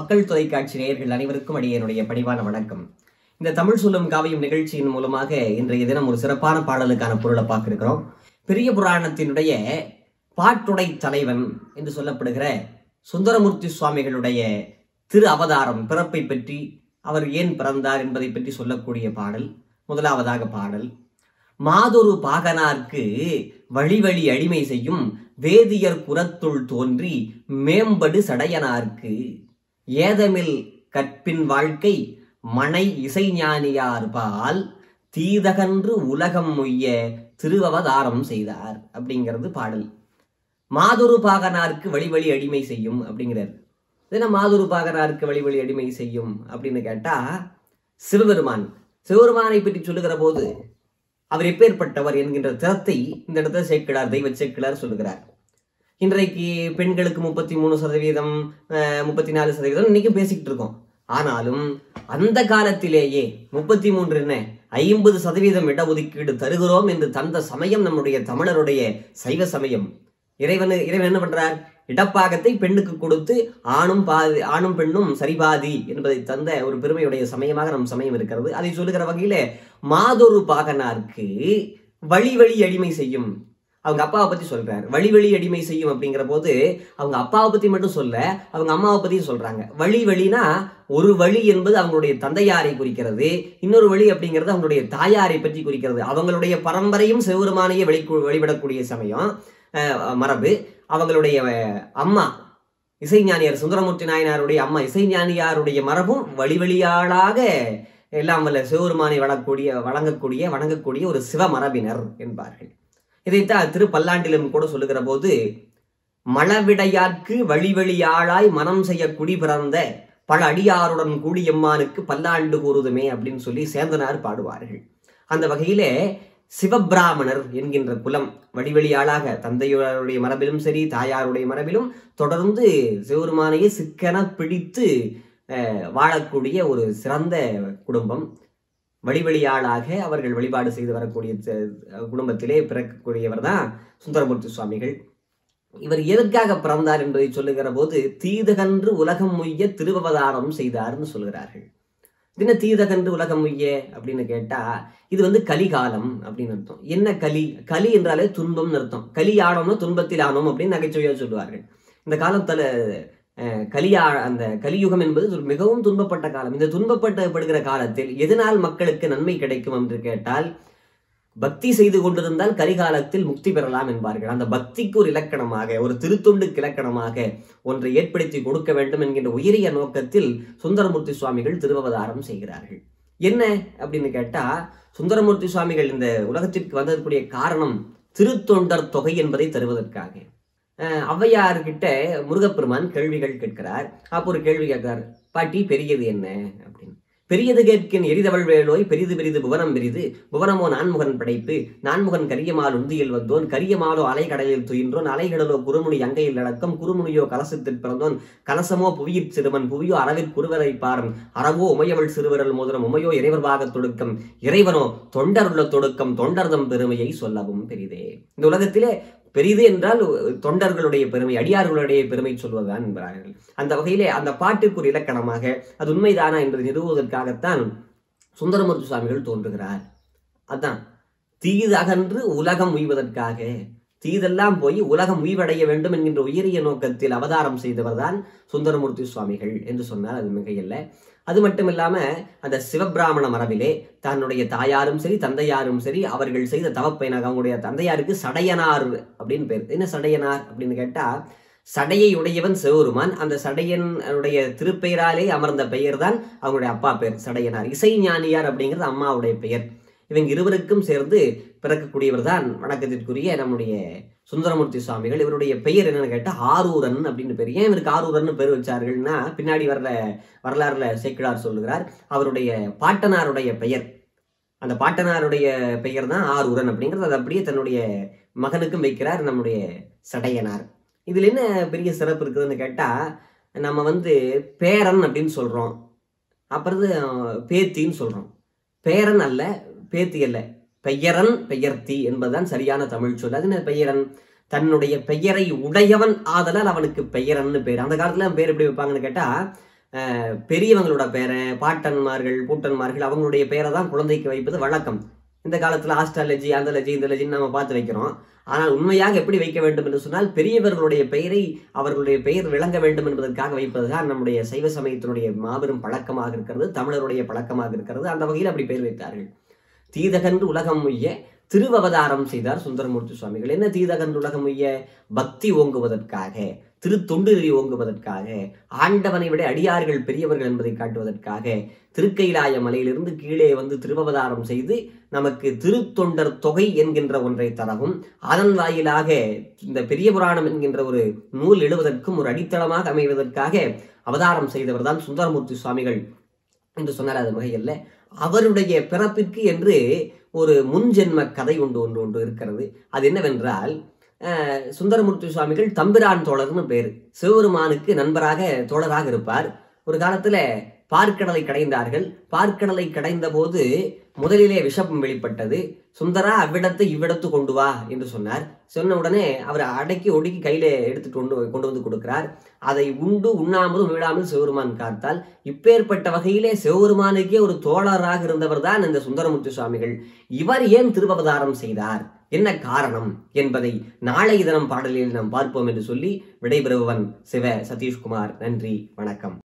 மக்கள் தொலைக்காட்சி நேயர்கள் அனைவருக்கும் அடியே என்னுடைய பணிவான வணக்கம் இந்த தமிழ் சொல்லும் காவியம் நிகழ்ச்சியின் மூலமாக இன்றைய தினம் ஒரு சிறப்பான பாடலுக்கான பொருளை பார்க்கிறோம் பெரிய புராணத்தினுடைய பாட்டுடை தலைவன் என்று சொல்லப்படுகிற சுந்தரமூர்த்தி சுவாமிகளுடைய திரு அவதாரம் பிறப்பை பற்றி அவர் ஏன் பிறந்தார் என்பதை பற்றி சொல்லக்கூடிய பாடல் முதலாவதாக பாடல் மாதொரு பாகனார்க்கு வழி வழி அடிமை செய்யும் வேதியர் புறத்துள் தோன்றி மேம்படு சடையனார்க்கு ஏதமில் கற்பின் வாழ்க்கை மனை இசைஞானியார் பால் தீதகன்று உலகம் முய்ய திருவவதாரம் செய்தார் அப்படிங்கிறது பாடல் மாதுரு பாகனாருக்கு வழி வழி அடிமை செய்யும் அப்படிங்கிறார் என்ன மாதுரு பாகனாருக்கு வழி வழி அடிமை செய்யும் அப்படின்னு கேட்டா சிவபெருமான் சிவபெருமானை பற்றி சொல்லுகிற போது அவர் எப்பேற்பட்டவர் என்கின்ற திறத்தை இந்த இடத்துல சேர்க்கிறார் தெய்வ சேர்க்கிறார் சொல்லுகிறார் இன்றைக்கு பெண்களுக்கு முப்பத்தி மூணு சதவீதம் முப்பத்தி நாலு சதவீதம் இன்னைக்கும் பேசிக்கிட்டு இருக்கோம் ஆனாலும் அந்த காலத்திலேயே முப்பத்தி மூன்று என்ன ஐம்பது சதவீதம் இடஒதுக்கீடு தருகிறோம் என்று தந்த சமயம் நம்முடைய தமிழருடைய சைவ சமயம் இறைவனு இறைவன் என்ன பண்றார் இடப்பாகத்தை பெண்ணுக்கு கொடுத்து ஆணும் பாதி ஆணும் பெண்ணும் சரிபாதி என்பதை தந்த ஒரு பெருமையுடைய சமயமாக நம் சமயம் இருக்கிறது அதை சொல்லுகிற வகையில மாதொரு பாகனாருக்கு வழி வழி அடிமை செய்யும் அவங்க அப்பாவை பத்தி சொல்றாரு வழி வழி அடிமை செய்யும் அப்படிங்கிற போது அவங்க அப்பாவை பத்தி மட்டும் சொல்ல அவங்க அம்மாவை பத்தியும் சொல்றாங்க வழி வழினா ஒரு வழி என்பது அவங்களுடைய தந்தையாரை குறிக்கிறது இன்னொரு வழி அப்படிங்கிறது அவங்களுடைய தாயாரை பற்றி குறிக்கிறது அவங்களுடைய பரம்பரையும் சிவபெருமானையே வழி வழிபடக்கூடிய சமயம் மரபு அவங்களுடைய அம்மா இசைஞானியார் சுந்தரமூர்த்தி நாயனாருடைய அம்மா இசைஞானியாருடைய மரபும் வழி வழியாளாக எல்லாம் வல்ல சிவபெருமானை வளக்கூடிய வழங்கக்கூடிய வணங்கக்கூடிய ஒரு சிவ மரபினர் என்பார்கள் இதைத்தான் திரு பல்லாண்டிலும் கூட சொல்லுகிற போது மழவிடையார்க்கு வழி வழியாளாய் மனம் செய்ய குடி பிறந்த பல அடியாருடன் கூடியம்மானுக்கு பல்லாண்டு கூறுதுமே அப்படின்னு சொல்லி சேந்தனார் பாடுவார்கள் அந்த வகையிலே சிவபிராமணர் என்கின்ற குலம் வடிவெளியாளாக தந்தையுடைய மரபிலும் சரி தாயாருடைய மரபிலும் தொடர்ந்து சிவருமானையே சிக்கன பிடித்து வாழக்கூடிய ஒரு சிறந்த குடும்பம் வழிவழியாளாக அவர்கள் வழிபாடு செய்து வரக்கூடிய குடும்பத்திலே பிறக்கக்கூடியவர் தான் சுந்தரமூர்த்தி சுவாமிகள் இவர் எதற்காக பிறந்தார் என்பதை சொல்லுகிற போது தீதகன்று உலகம் முய்ய திருவவதாரம் செய்தார்னு சொல்கிறார்கள் இது என்ன தீதகன்று உலகம் முய்ய அப்படின்னு கேட்டா இது வந்து கலிகாலம் அப்படின்னு அர்த்தம் என்ன கலி கலி என்றாலே துன்பம்னு அர்த்தம் கலி ஆனோம்னா துன்பத்தில் ஆனோம் அப்படின்னு நகைச்சுவையாக சொல்லுவார்கள் இந்த காலத்துல கலியா அந்த கலியுகம் என்பது மிகவும் துன்பப்பட்ட காலம் இந்த துன்பப்பட்டப்படுகிற காலத்தில் எதனால் மக்களுக்கு நன்மை கிடைக்கும் என்று கேட்டால் பக்தி செய்து கொண்டிருந்தால் கரிகாலத்தில் முக்தி பெறலாம் என்பார்கள் அந்த பக்திக்கு ஒரு இலக்கணமாக ஒரு திருத்தொண்டுக்கு இலக்கணமாக ஒன்றை ஏற்படுத்தி கொடுக்க வேண்டும் என்கின்ற உயரிய நோக்கத்தில் சுந்தரமூர்த்தி சுவாமிகள் திருவவதாரம் செய்கிறார்கள் என்ன அப்படின்னு கேட்டா சுந்தரமூர்த்தி சுவாமிகள் இந்த உலகத்திற்கு வந்ததற்குரிய காரணம் திருத்தொண்டர் தொகை என்பதை தருவதற்காக ஔவையார்கிட்ட முருகப்பெருமான் கேள்விகள் கேட்கிறார் அப்போ ஒரு கேள்வி கேட்கிறார் பாட்டி பெரியது என்ன அப்படின்னு பெரியது கேட்கின் எரிதவள் வேலோய் பெரிது பெரிது புவனம் பெரிது புவனமோ நான்முகன் படைப்பு நான்முகன் கரியமால் உந்தியில் வந்தோன் கரியமாலோ அலைக்கடலில் துயின்றோன் அலைகடலோ குறுமுனி அங்கையில் அடக்கம் குறுமுனியோ கலசத்தில் பிறந்தோன் கலசமோ புவியிற் சிறுவன் புவியோ அறவிற் குருவரை பாரம் அறவோ உமையவள் சிறுவரல் மோதிரம் உமையோ இறைவர் பாக தொடுக்கம் இறைவனோ தொண்டருள்ள தொடுக்கம் தொண்டர்தம் பெருமையை சொல்லவும் பெரிதே இந்த உலகத்திலே பெரிது என்றால் தொண்டர்களுடைய பெருமை அடியார்களுடைய பெருமை சொல்வதுதான் என்பார்கள் அந்த வகையிலே அந்த பாட்டுக்கு ஒரு இலக்கணமாக அது உண்மைதானா என்பதை நிறுவுவதற்காகத்தான் சுந்தரமூர்த்தி சுவாமிகள் தோன்றுகிறார் அதான் தீது அகன்று உலகம் உய்வதற்காக தீதெல்லாம் போய் உலகம் உய்வடைய வேண்டும் என்கின்ற உயரிய நோக்கத்தில் அவதாரம் செய்தவர் தான் சுந்தரமூர்த்தி சுவாமிகள் என்று சொன்னால் அது மிகையல்ல அது மட்டும் இல்லாம அந்த சிவபிராமண மரபிலே தன்னுடைய தாயாரும் சரி தந்தையாரும் சரி அவர்கள் செய்த தவப்பயனாக அவங்களுடைய தந்தையாருக்கு சடையனார் அப்படின்னு பேர் என்ன சடையனார் அப்படின்னு கேட்டா சடையை உடையவன் சிவருமான் அந்த சடையனுடைய திருப்பெயராலே அமர்ந்த பெயர் தான் அவங்களுடைய அப்பா பேர் சடையனார் இசை ஞானியார் அப்படிங்கிறது அம்மாவுடைய பெயர் இவங்க இருவருக்கும் சேர்ந்து பிறக்கக்கூடியவர் தான் வணக்கத்திற்குரிய நம்முடைய சுந்தரமூர்த்தி சுவாமிகள் இவருடைய பெயர் என்னன்னு கேட்டால் ஆரூரன் அப்படின்னு பேர் ஏன் இவருக்கு ஆரூரன் பேர் வச்சார்கள்னா பின்னாடி வரல வரலாறுல சேக்கிழார் சொல்லுகிறார் அவருடைய பாட்டனாருடைய பெயர் அந்த பாட்டனாருடைய பெயர் தான் ஆரூரன் அப்படிங்கிறது அது அப்படியே தன்னுடைய மகனுக்கும் வைக்கிறார் நம்முடைய சடையனார் இதில் என்ன பெரிய சிறப்பு இருக்குதுன்னு கேட்டால் நம்ம வந்து பேரன் அப்படின்னு சொல்கிறோம் அப்புறம் பேத்தின்னு சொல்கிறோம் பேரன் அல்ல பேத்தி அல்ல பெயரன் பெயர்த்தி என்பதுதான் சரியான தமிழ் சொல் அது என்ன பெயரன் தன்னுடைய பெயரை உடையவன் ஆதலால் அவனுக்கு பெயரன்னு பேர் அந்த காலத்துல அவன் பேர் எப்படி வைப்பாங்கன்னு கேட்டா அஹ், பெரியவங்களோட பேரை பாட்டன்மார்கள் பூட்டன்மார்கள் அவங்களுடைய பேரை தான் குழந்தைக்கு வைப்பது வழக்கம் இந்த காலத்தில் ஆஸ்ட்ராலஜி அந்த லஜி இந்த லஜின்னு நம்ம பார்த்து வைக்கிறோம் ஆனால் உண்மையாக எப்படி வைக்க வேண்டும் என்று சொன்னால் பெரியவர்களுடைய பெயரை அவர்களுடைய பெயர் விளங்க வேண்டும் என்பதற்காக வைப்பதுதான் நம்முடைய சைவ சமயத்தினுடைய மாபெரும் பழக்கமாக இருக்கிறது தமிழருடைய பழக்கமாக இருக்கிறது அந்த வகையில் அப்படி பெயர் வைத்தார்கள் தீதகன்று உலகம் உய்ய திருவவதாரம் செய்தார் சுந்தரமூர்த்தி சுவாமிகள் என்ன தீதகன்று உலகம் உய்ய பக்தி ஓங்குவதற்காக திருத்தொண்டு நெறி ஓங்குவதற்காக ஆண்டவனை விட அடியார்கள் பெரியவர்கள் என்பதை காட்டுவதற்காக திருக்கைலாய மலையிலிருந்து கீழே வந்து திருவவதாரம் செய்து நமக்கு திருத்தொண்டர் தொகை என்கின்ற ஒன்றை தரவும் அதன் வாயிலாக இந்த பெரிய புராணம் என்கின்ற ஒரு நூல் எழுவதற்கும் ஒரு அடித்தளமாக அமைவதற்காக அவதாரம் செய்தவர் தான் சுந்தரமூர்த்தி சுவாமிகள் என்று சொன்னார் அது வகையில் அவருடைய பிறப்பிற்கு என்று ஒரு முன்ஜென்ம கதை ஒன்று ஒன்று ஒன்று இருக்கிறது அது என்னவென்றால் அஹ், சுந்தரமூர்த்தி சுவாமிகள் தம்பிரான் தோழர்னு பேர் சிவபெருமானுக்கு நண்பராக தோழராக இருப்பார் ஒரு காலத்துல பார்க்கடலை கடைந்தார்கள் பார்க்கடலை கடைந்த போது முதலிலே விஷம் வெளிப்பட்டது சுந்தரா அவ்விடத்தை இவ்விடத்து கொண்டு வா என்று சொன்னார் சொன்ன உடனே அவர் அடக்கி ஒடுக்கி கையில எடுத்துட்டு கொண்டு கொண்டு வந்து கொடுக்கிறார் அதை உண்டு உண்ணாமலும் விடாமல் சிவபெருமான் காத்தால் இப்பேற்பட்ட வகையிலே சிவபெருமானுக்கே ஒரு தோழராக இருந்தவர் தான் இந்த சுந்தரமூர்த்தி சுவாமிகள் இவர் ஏன் திருவவதாரம் செய்தார் என்ன காரணம் என்பதை நாளை தினம் பாடலில் நாம் பார்ப்போம் என்று சொல்லி விடைபெறுபவன் சிவ சதீஷ்குமார் நன்றி வணக்கம்